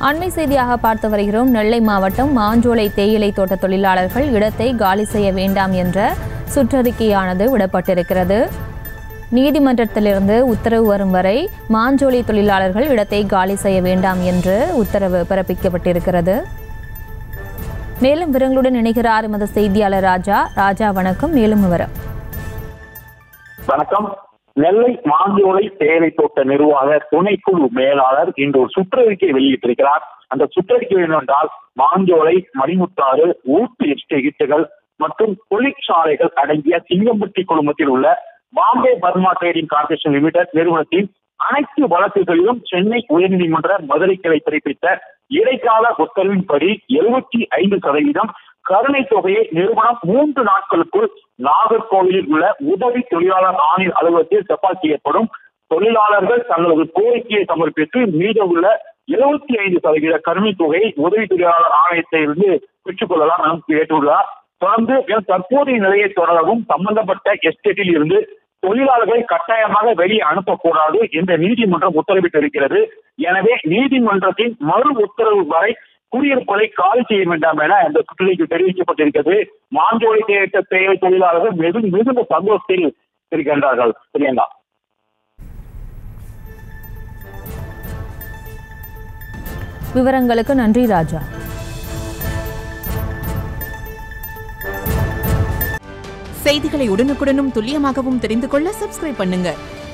அண்மை செய்தியாக பார்த்து வருகிறோம் நெல்லை மாவட்டம் மாஞ்சோலை தேயிலை தோட்ட தொழிலாளர்கள் இடத்தை காலி செய்ய வேண்டாம் என்ற சுற்றறிக்கையானது விடப்பட்டிருக்கிறது நீதிமன்றத்திலிருந்து உத்தரவு வரும் வரை மாஞ்சோலை தொழிலாளர்கள் இடத்தை காலி செய்ய வேண்டாம் என்று உத்தரவு பிறப்பிக்கப்பட்டிருக்கிறது மேலும் விவரங்களுடன் இணைகிறார் எமது செய்தியாளர் ராஜா ராஜா வணக்கம் மேலும் விவரம் வணக்கம் நெல்லை மாஞ்சோலை தேயிலை தோட்ட நிர்வாக துணைக்குழு மேலாளர் இன்று ஒரு சுற்றறிக்கை வெளியிட்டிருக்கிறார் அந்த சுற்றறிக்கை என்னவென்றால் மாஞ்சோலை மணிமுத்தாறு ஊட்டு எஸ்டேட்டுகள் மற்றும் தொழிற்சாலைகள் அடங்கிய சிங்கம்பட்டி குழுமத்தில் உள்ள Bombay Burma Trading Corporation Limited நிறுவனத்தின் அனைத்து வழக்குகளிலும் சென்னை உயர்நீதிமன்ற மதுரை கிளை பிறப்பித்த இடைக்கால உத்தரவின்படி எழுபத்தி ஐந்து சதவீதம் கருணை தொகையை நிறுவனம் மூன்று நாட்களுக்குள் நாகர்கோவிலில் உள்ள உதவி தொழிலாளர் ஆணையர் அலுவலகத்தில் டெபாசிட் செய்யப்படும் தொழிலாளர்கள் தங்களது கோரிக்கையை சமர்ப்பித்து மீதமுள்ள எழுபத்தி ஐந்து சதவீத கருணை தொகையை உதவி தொழிலாளர் ஆணையத்திலிருந்து பெற்றுக் கொள்ளலாம் என கேட்டுள்ளார் தொடர்ந்து மேலும் தற்போதைய நிலையை தொடரவும் சம்பந்தப்பட்ட எஸ்டேட்டில் இருந்து தொழிலாளர்களை கட்டாயமாக வெளியே அனுப்பக்கூடாது என்ற நீதிமன்றம் உத்தரவிட்டிருக்கிறது எனவே நீதிமன்றத்தின் மறு உத்தரவு வரை குடியிருப்புகளை காலி செய்ய வேண்டாம் என இந்த சுற்றுலைக்கு தெரிவிக்கப்பட்டிருக்கிறது மாஞ்சோலை தேட்ட தேவை தொழிலாளர்கள் மிகுந்த மிகுந்த சந்தோஷத்தில் இருக்கின்றார்கள் பிரியங்கா விவரங்களுக்கு நன்றி ராஜா செய்திகளை உடனுக்குடனும் துல்லியமாகவும் தெரிந்து கொள்ள சப்ஸ்கிரைப் பண்ணுங்க